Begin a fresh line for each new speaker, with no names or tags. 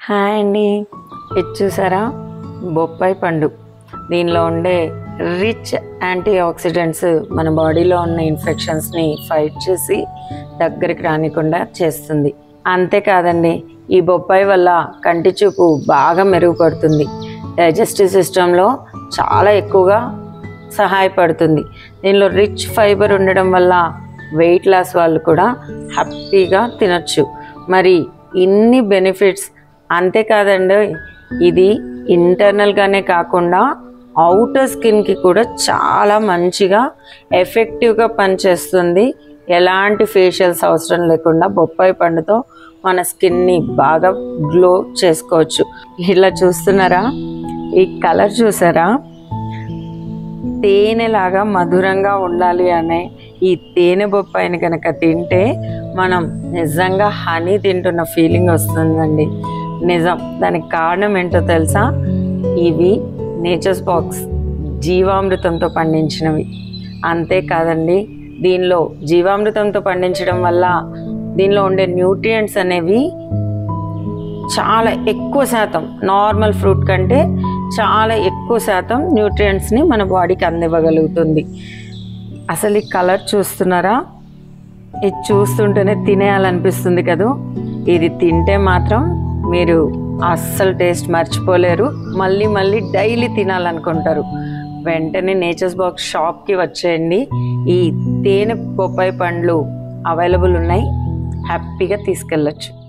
hi అండి ఇది చూసారా బొప్పాయి పండు దీనిలో ఉండే రిచ్ యాంటీ ఆక్సిడెంట్స్ మన బాడీలో ఉన్న ఇన్ఫెక్షన్స్ని ఫైట్ చేసి దగ్గరికి రానికుండా చేస్తుంది అంతేకాదండి ఈ బొప్పాయి వల్ల కంటి చూపు బాగా మెరుగుపడుతుంది డైజెస్టివ్ సిస్టంలో చాలా ఎక్కువగా సహాయపడుతుంది దీనిలో రిచ్ ఫైబర్ ఉండడం వల్ల వెయిట్ లాస్ వాళ్ళు కూడా హ్యాపీగా తినొచ్చు మరి ఇన్ని బెనిఫిట్స్ అంతేకాదండి ఇది ఇంటర్నల్గానే కాకుండా అవుటర్ స్కిన్కి కూడా చాలా మంచిగా ఎఫెక్టివ్గా పనిచేస్తుంది ఎలాంటి ఫేషియల్స్ అవసరం లేకుండా బొప్పాయి పండుతో మన స్కిన్ని బాగా గ్లో చేసుకోవచ్చు ఇలా చూస్తున్నారా ఈ కలర్ చూసారా తేనెలాగా మధురంగా ఉండాలి అనే ఈ తేనె బొప్పాయిని కనుక తింటే మనం నిజంగా హనీ తింటున్న ఫీలింగ్ వస్తుందండి నిజం దానికి కారణం ఏంటో తెలుసా ఇవి నేచర్స్ బాక్స్ జీవామృతంతో పండించినవి అంతేకాదండి దీనిలో జీవామృతంతో పండించడం వల్ల దీనిలో ఉండే న్యూట్రియంట్స్ అనేవి చాలా ఎక్కువ శాతం నార్మల్ ఫ్రూట్ కంటే చాలా ఎక్కువ శాతం న్యూట్రియంట్స్ని మన బాడీకి అందివ్వగలుగుతుంది అసలు ఈ కలర్ చూస్తున్నారా ఇది చూస్తుంటేనే తినేయాలనిపిస్తుంది కదూ ఇది తింటే మాత్రం మీరు అస్సలు టేస్ట్ మర్చిపోలేరు మళ్ళీ మళ్ళీ డైలీ తినాలనుకుంటారు వెంటనే నేచర్స్ బాక్స్ షాప్కి వచ్చేయండి ఈ తేనె బొప్పాయి పండ్లు అవైలబుల్ ఉన్నాయి హ్యాపీగా తీసుకెళ్ళచ్చు